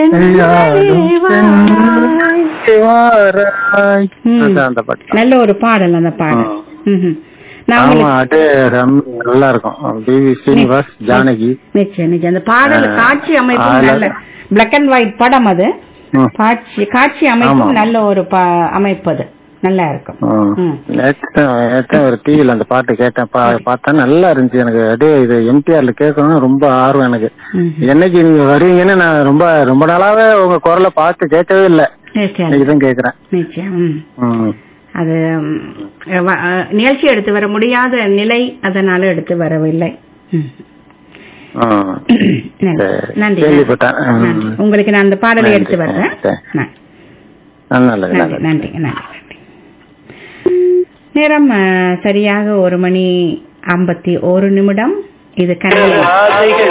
கையாடும் பெண்ணே வாராய். ம். அதான் அந்த பாட்டு நல்ல ஒரு பாடல் அந்த பாடல் ம்ஹும். நான் ஆமா உங்களுக்கு அது ரொம்ப நல்லா இருக்கும் பிவி ஸ்ரீனிவாஸ் ஜானகி நிச்சயம் நிச்சயம் அந்த பாடல் ஆ. காட்சி அமைப்பு அதுல- நல்ல பிளாக் அண்ட் ஒயிட் படம் அது ம். காட்சி காட்சி அமைப்பு ஆமா. நல்ல ஒரு ப- அமைப்பு அது நல்லா இருக்கும் ம். ம். நேத்து நேத்து ஒரு டிவில அந்த பாட்டு கேட்டேன் பா- பார்த்தா நல்லா இருந்துச்சு எனக்கு அதே இது எம்டிஆர்ல கேட்கணும்னு ரொம்ப ஆர்வம் எனக்கு ம். என்னைக்கு நீங்க வருவீங்கன்னு நான் ரொம்ப ரொம்ப நாளாவே உங்க குரலை பார்த்து கேட்கவே இல்லை நிச்சயம் இன்னைக்கு தான் கேக்குறேன் நிச்சயம் ம். ம். அது ம், வ- அஹ், நிகழ்ச்சி எடுத்து வர முடியாத நிலை அதனால எடுத்து வரவில்லை ம். ம். நன்றி சரி. நன்றி கேள்விப்பட்டேன். ம். நன்றி. உங்களுக்கு நான் அந்த பாடலை நன்றி. எடுத்து வர்றேன் சரி. நன்றி. நல்லது நன்றி நல்லது நன்றி நன்றி நேரம் அஹ், சரியாக ஒரு மணி ஐம்பத்தி ஒரு நிமிடம் இது கனவு